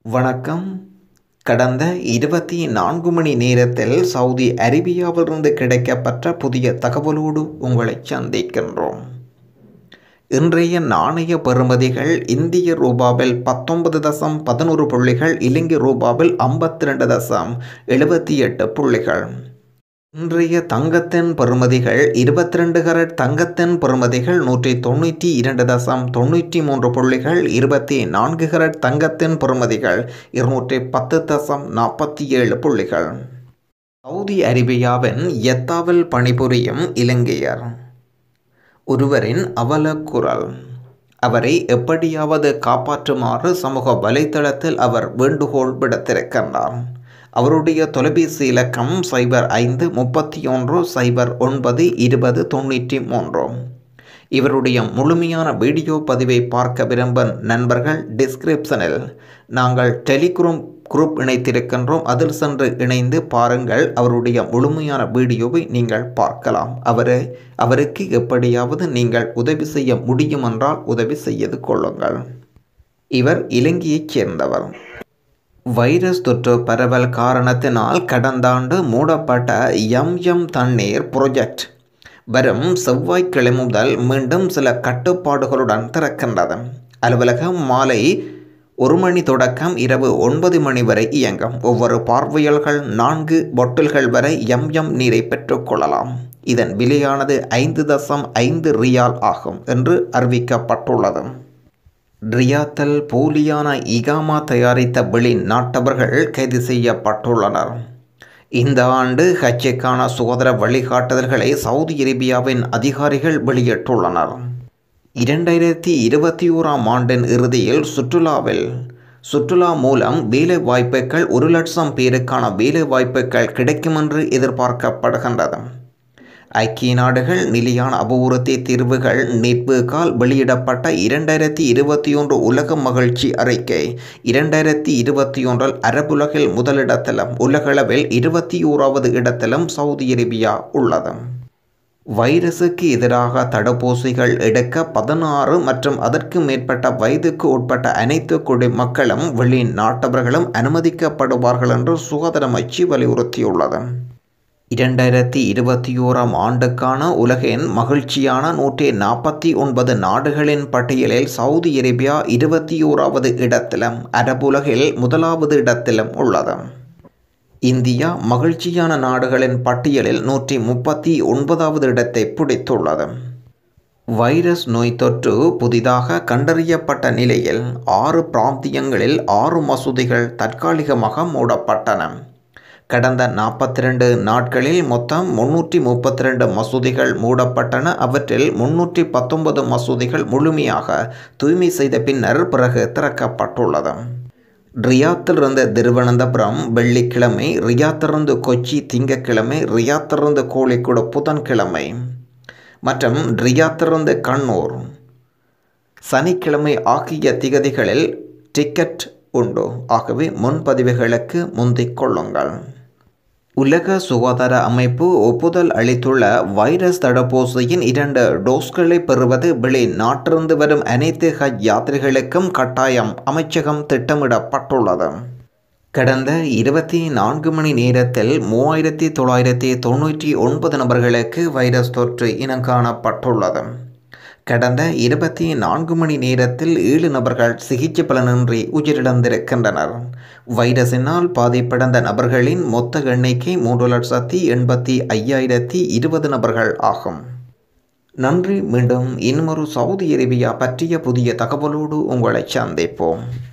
வணக்கம் கடந்த இருபத்தி நான்கு மணி நேரத்தில் சவுதி அரேபியாவிலிருந்து கிடைக்கப்பெற்ற புதிய தகவலோடு உங்களை சந்திக்கின்றோம் இன்றைய நாணய பெறுமதிகள் இந்திய ரூபாவில் பத்தொன்பது தசம் பதினோரு புள்ளிகள் இலங்கை ரூபாவில் ஐம்பத்தி ரெண்டு தசம் எழுபத்தி எட்டு புள்ளிகள் இன்றைய தங்கத்தின் பெறுமதிகள் இருபத்தி ரெண்டு கரட் தங்கத்தின் பெறுமதிகள் நூற்றி தொண்ணூற்றி இரண்டு தசம் தொண்ணூற்றி மூன்று புள்ளிகள் இருபத்தி நான்கு கரட் தங்கத்தின் பெறுமதிகள் இருநூற்றி பத்து தசம் நாற்பத்தி ஏழு புள்ளிகள் சவுதி அரேபியாவின் எத்தாவில் பணிபுரியும் இலங்கையர் ஒருவரின் அவலக்குரல் அவரை எப்படியாவது காப்பாற்றுமாறு சமூக வலைத்தளத்தில் அவர் வேண்டுகோள் விடுத்திருக்கின்றார் அவருடைய தொலைபேசி இலக்கம் சைபர் ஐந்து முப்பத்தி ஒன்று சைபர் ஒன்பது இருபது தொண்ணூற்றி மூன்று இவருடைய முழுமையான வீடியோ பதிவை பார்க்க விரும்பும் நண்பர்கள் டிஸ்கிரிப்ஷனில் நாங்கள் டெலிகிராம் குரூப் இணைத்திருக்கின்றோம் அதில் சென்று இணைந்து பாருங்கள் அவருடைய முழுமையான வீடியோவை நீங்கள் பார்க்கலாம் அவரை அவருக்கு எப்படியாவது நீங்கள் உதவி செய்ய முடியும் என்றால் உதவி செய்து கொள்ளுங்கள் இவர் இலங்கையைச் சேர்ந்தவர் வைரஸ் தொற்று பரவல் காரணத்தினால் கடந்த ஆண்டு மூடப்பட்ட எம் எம் தண்ணீர் புரொஜெக்ட் வரும் செவ்வாய்க்கிழமை முதல் மீண்டும் சில கட்டுப்பாடுகளுடன் திறக்கின்றது அலுவலகம் மாலை ஒரு மணி தொடக்கம் இரவு ஒன்பது மணி வரை இயங்கும் ஒவ்வொரு பார்வையாளர்கள் நான்கு பொட்டில்கள் வரை எம் எம் நீரை பெற்றுக்கொள்ளலாம் இதன் விலையானது ஐந்து தசம் ஐந்து ரியால் ஆகும் என்று அறிவிக்கப்பட்டுள்ளது ரியாத்தல் போலியான இகாமா தயாரித்த வெளி நாட்டவர்கள் கைது செய்யப்பட்டுள்ளனர் இந்த ஆண்டு ஹஜ்ஜுக்கான சுகாதார வழிகாட்டுதல்களை சவுதி அரேபியாவின் அதிகாரிகள் வெளியிட்டுள்ளனர் இரண்டாயிரத்தி இருபத்தி ஓராம் ஆண்டின் இறுதியில் சுற்றுலாவில் சுற்றுலா மூலம் வேலை வாய்ப்புகள் ஒரு லட்சம் பேருக்கான வேலை வாய்ப்புகள் கிடைக்கும் என்று எதிர்பார்க்கப்படுகின்றது ஐக்கிய நாடுகள் நிலையான அபிவிருத்தி தீர்வுகள் நேற்று வெளியிடப்பட்ட இரண்டாயிரத்தி இருபத்தி ஒன்று உலக மகிழ்ச்சி அறிக்கை இரண்டாயிரத்தி இருபத்தி ஒன்றில் அரபுலகில் முதலிடத்திலும் உலகளவில் இருபத்தி ஓராவது இடத்திலும் சவுதி அரேபியா உள்ளது வைரஸுக்கு எதிராக தடுப்பூசிகள் எடுக்க பதினாறு மற்றும் அதற்கு மேற்பட்ட வயதுக்கு உட்பட்ட அனைத்து குடிமக்களும் வெளிநாட்டவர்களும் அனுமதிக்கப்படுவார்கள் என்று சுகாதார அமைச்சு வலியுறுத்தியுள்ளது இரண்டாயிரத்தி இருபத்தி ஓராம் ஆண்டுக்கான உலகின் மகிழ்ச்சியான நூற்றி நாற்பத்தி ஒன்பது நாடுகளின் பட்டியலில் சவுதி அரேபியா இருபத்தி ஓராவது இடத்திலும் அரபுலகில் முதலாவது இடத்திலும் உள்ளது இந்தியா மகிழ்ச்சியான நாடுகளின் பட்டியலில் நூற்றி முப்பத்தி ஒன்பதாவது இடத்தை பிடித்துள்ளது வைரஸ் நோய் தொற்று புதிதாக கண்டறியப்பட்ட நிலையில் ஆறு பிராந்தியங்களில் ஆறு மசூதிகள் தற்காலிகமாக மூடப்பட்டன கடந்த நாற்பத்தி ரெண்டு நாட்களில் மொத்தம் முன்னூற்றி முப்பத்தி ரெண்டு மசூதிகள் மூடப்பட்டன அவற்றில் முன்னூற்றி பத்தொன்பது மசூதிகள் முழுமையாக தூய்மை செய்த பின்னர் பிறகு திறக்கப்பட்டுள்ளது ரியாத்திலிருந்து திருவனந்தபுரம் வெள்ளிக்கிழமை ரியாத்திலிருந்து கொச்சி திங்கக்கிழமை ரியாத்திலிருந்து கோழிக்கோடு புதன்கிழமை மற்றும் ரியாத்திலிருந்து கண்ணூர் சனிக்கிழமை ஆகிய திகதிகளில் டிக்கெட் உண்டு ஆகவே முன்பதிவுகளுக்கு முந்திக் கொள்ளுங்கள் உலக சுகாதார அமைப்பு ஒப்புதல் அளித்துள்ள வைரஸ் தடுப்பூசியின் இரண்டு டோஸ்களை பெறுவது வெளிநாட்டிலிருந்து வரும் அனைத்து ஹஜ் யாத்திரைகளுக்கும் கட்டாயம் அமைச்சகம் திட்டமிடப்பட்டுள்ளது கடந்த இருபத்தி நான்கு மணி நேரத்தில் மூவாயிரத்தி தொள்ளாயிரத்தி தொண்ணூற்றி ஒன்பது நபர்களுக்கு வைரஸ் தொற்று இனம் காணப்பட்டுள்ளது கடந்த இருபத்தி நான்கு மணி நேரத்தில் ஏழு நபர்கள் சிகிச்சை பலனின்றி உயிரிழந்திருக்கின்றனர் வைரஸினால் பாதிப்படைந்த நபர்களின் மொத்த எண்ணிக்கை மூன்று லட்சத்தி எண்பத்தி ஐயாயிரத்தி இருபது நபர்கள் ஆகும் நன்றி மீண்டும் இன்னொரு சவுதி அரேபியா பற்றிய புதிய தகவலோடு உங்களை சந்திப்போம்